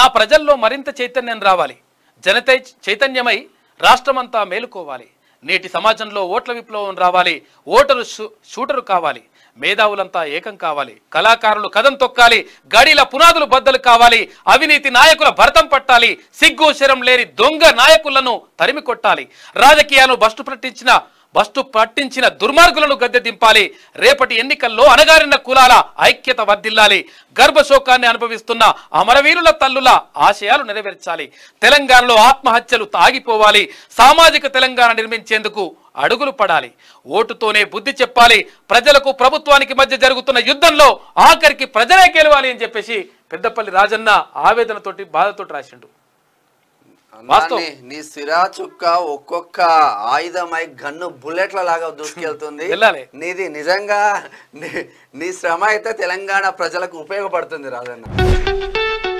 నా ప్రజల్లో మరింత చైతన్యం రావాలి జనతే చైతన్యమై రాష్ట్రమంతా మేలుకోవాలి నేటి సమాజంలో ఓట్ల విప్లవం రావాలి ఓటరు షూ- షూటరు కావాలి మేధావులంతా ఏకం కావాలి కళాకారులు కథం తొక్కాలి గడిల పునాదులు బద్దలు కావాలి అవినీతి నాయకుల భరతం పట్టాలి సిగ్గు శరం లేని దొంగ నాయకులను తరిమి కొట్టాలి రాజకీయాలను బస్టు పట్టించిన బస్టు పట్టించిన దుర్మార్గులను గద్దె దింపాలి రేపటి ఎన్నికల్లో అణగారిన కులాల ఐక్యత వర్ధిల్లాలి గర్భశోకాన్ని అనుభవిస్తున్న అమరవీరుల తల్లుల ఆశయాలు నెరవేర్చాలి తెలంగాణలో ఆత్మహత్యలు తాగిపోవాలి సామాజిక తెలంగాణ నిర్మించేందుకు అడుగులు పడాలి ఓటుతోనే బుద్ధి చెప్పాలి ప్రజలకు ప్రభుత్వానికి మధ్య జరుగుతున్న యుద్ధంలో ఆఖరికి ప్రజలే గెలవాలి అని చెప్పేసి పెద్దపల్లి రాజన్న ఆవేదనతోటి బాధతోటి రాసిండు వాస్తవం. నీ- నీ సిరా చుక్క ఒక్కొక్క ఆయుధమై గన్ను బుల్లెట్ల లాగా దూసుకెళ్తుంది వెళ్ళాలి. నీది నిజంగా నీ- నీ శ్రమ అయితే తెలంగాణ ప్రజలకు ఉపయోగపడుతుంది రాజన్న